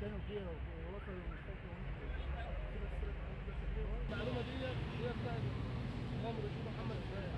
كانوا فيها ووصلوا المستشفى المعلومه دي هي بتاعت الامام الرئيس محمد الزاهد